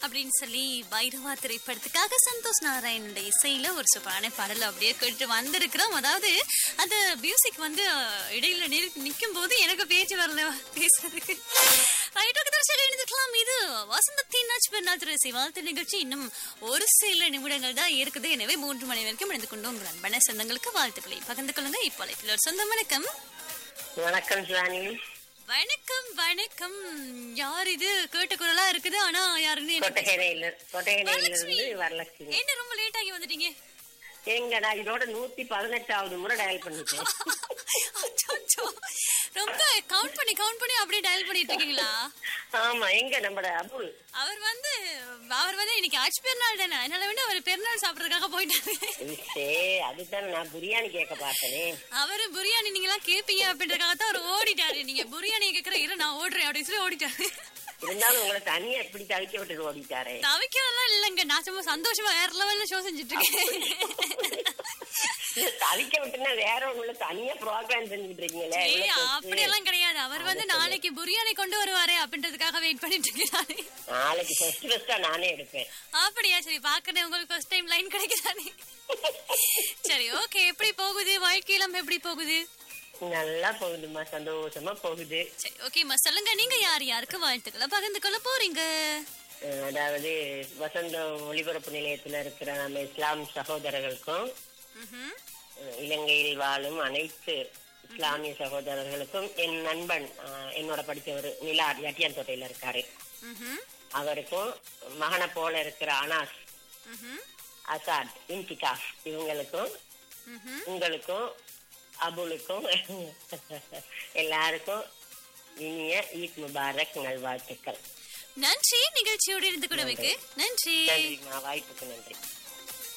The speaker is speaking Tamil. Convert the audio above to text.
அப்படின்னு சொல்லி பைரவா திரைப்படத்துக்காக சந்தோஷ் நாராயணனுடைய இசையில ஒரு சூப்பரான பாடல் அப்படியே கேட்டு வந்திருக்கிறோம் அதாவது அந்த மியூசிக் வந்து அஹ், இடையில நிற்கும் போது எனக்கு பேச்சு வரல பேசுறதுக்கு ரைட்டுக்கு தான் சரி எழுந்துக்கலாம் இது வசந்தத்தின் நாச்சு பெருநாள் திரை வாழ்த்து நிகழ்ச்சி இன்னும் ஒரு சில நிமிடங்கள் தான் இருக்குது எனவே மூன்று மணி வரைக்கும் எழுந்து கொண்டு உங்கள் அன்பான சொந்தங்களுக்கு வாழ்த்துக்களை பகிர்ந்து கொள்ளுங்க இப்போ அழைப்பில் ஒரு சொந்த வணக்கம் வணக்கம் சுவானி வணக்கம் வணக்கம் யார் இது கேட்ட குரலா இருக்குது ஆனா யாருன்னு எனக்கு கொட்டகையில கொட்டகையில வரலட்சுமி. இருந்து வரலட்சுமி என்ன ரொம்ப லேட் ஆகி வந்துட்டீங்க எங்கடா இதோட நூத்தி பதினெட்டாவது முறை டயல் பண்ணிட்டேன் அச்சோ, ரொம்ப கவுண்ட் பண்ணி கவுண்ட் பண்ணி அப்படியே டயல் பண்ணிட்டு இருக்கீங்களா ஆமா எங்க நம்ம அபுல் அவர் வந்து அவர் வந்து இன்னைக்கு ஆட்சி பெருநாள் தானே அதனால வந்து அவர் பெருநாள் சாப்பிடறதுக்காக போயிட்டாரு சே அதுதான் நான் பிரியாணி கேட்க பார்த்தனே அவரு பிரியாணி நீங்க எல்லாம் கேப்பீங்க அப்படின்றதுக்காக தான் அவர் ஓடிட்டாரு நீங்க பிரியாணி கேக்குற இரு நான் ஓடுறேன் அப்படின்னு சொல்லி ஓடிட்டாரு இருந்தாலும் உங்களை தனியா எப்படி தவிக்க விட்டுட்டு ஓடிட்டாரே தவிக்கலாம் இல்லைங்க நான் சும்மா சந்தோஷமா வேற லெவல்ல ஷோ செஞ்சுட்டு இருக்கேன் தவிக்க விட்டுனா வேற ஒண்ணுல தனியா ப்ரோக்ராம் செஞ்சுட்டு இருக்கீங்களே ஏய், இவ்வளவு சொத்து. அப்படியெல்லாம் கிடையாது அவர் வந்து நாளைக்கு பிரியாணி கொண்டு வருவாரே அப்படின்றதுக்காக வெயிட் பண்ணிட்டு இருக்கிறாரு நாளைக்கு ஃபர்ஸ்ட் ஃபர்ஸ்டா நானே எடுப்பேன் அப்படியா சரி பாக்குறேன் உங்களுக்கு ஃபர்ஸ்ட் டைம் லைன் கிடைக்குதானே சரி ஓகே எப்படி போகுது வாழ்க்கையிலம் எப்படி போகுது நல்லா போகுதுமா சந்தோஷமா போகுது சரி ஓகேம்மா சொல்லுங்க நீங்க யார் யாருக்கு வாழ்த்துக்களை பகிர்ந்து கொள்ள போறீங்க அஹ் அதாவது வசந்த ஒளிபரப்பு நிலையத்துல இருக்கிற நம்ம இஸ்லாம் சகோதரர்களுக்கும் ம்ஹும். அஹ் இலங்கையில் வாழும் அனைத்து இஸ்லாமிய சகோதரர்களுக்கும் என் நண்பன் அஹ் என்னோட படிச்சவர் நிலார் யட்டியான்தோட்டையில இருக்காரு ம்ஹும். அவருக்கும் மகனை போல இருக்கிற அனாஸ் ம்ஹும். அசாத் இன்டிகாஃப் இவங்களுக்கும் ம்ஹும். உங்களுக்கும் அபுலுக்கும் எல்லாருக்கும் இனிய ஈத் முபாரக் நல்வாழ்த்துக்கள் நன்றி நிகழ்ச்சியோடு இருந்து கூடவைக்கு நன்றி நன்றிம்மா வாய்ப்புக்கு நன்றி